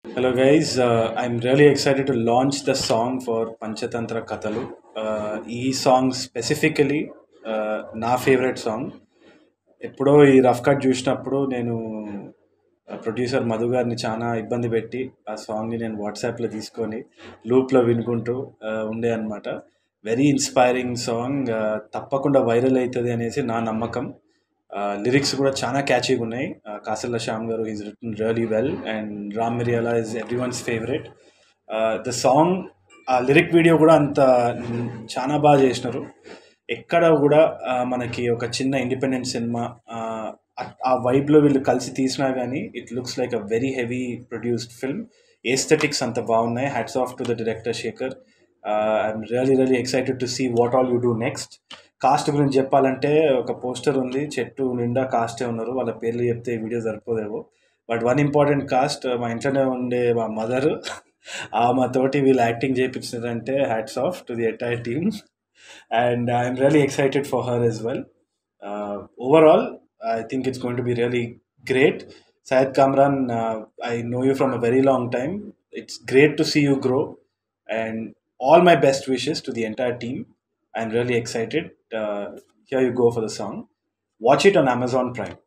Hello, guys. Uh, I'm really excited to launch the song for Panchatantra Kathalu. Uh, ఈ song specifically నా favourite song ఎప్పుడో ఈ rough cut చూసినప్పుడు నేను producer Madhu గారిని చాలా ఇబ్బంది పెట్టి ఆ సాంగ్ని నేను వాట్సాప్లో తీసుకొని లూప్లో వినుకుంటూ uh, ఉండే అనమాట వెరీ ఇన్స్పైరింగ్ సాంగ్ తప్పకుండా వైరల్ అవుతుంది అనేసి నా నమ్మకం లిరిక్స్ కూడా చాలా క్యాచీగా ఉన్నాయి Kasarla Shyam garu is written really well and Ram Miriyala is everyone's favourite the song uh lyric video కూడా అంత మ్, చాలా బాగా చేసినారు ఎక్కడ కూడా ఆ, మనకి ఒక చిన్న ఇండిపెండెంట్ సినిమా ఆ, ఆ- ఆ వైబ్లో వీళ్ళు కలిసి తీసినా కానీ it looks like a very heavy produced film aesthetics అంత బాగున్నాయి hats off to the director Shekhar I'm really really excited to see what all you do next cast గురించి చెప్పాలంటే ఒక పోస్టర్ ఉంది చెట్టు నిండా కాస్టే ఉన్నారు వాళ్ళ పేర్లు చెప్తే ఈ వీడియో సరిపోదేమో బట్ వన్ ఇంపార్టెంట్ కాస్ట్ మా ఇంట్లోనే ఉండే మా మదర్ ఆ మా తోటి వీళ్ళు యాక్టింగ్ చేయించారంటే hats off to the entire team and I'm really excited for her as well uh, overall i think it's going to be really great syed kamran uh, i know you from a very long time it's great to see you grow and all my best wishes to the entire team i'm really excited uh, here you go for the song watch it on amazon prime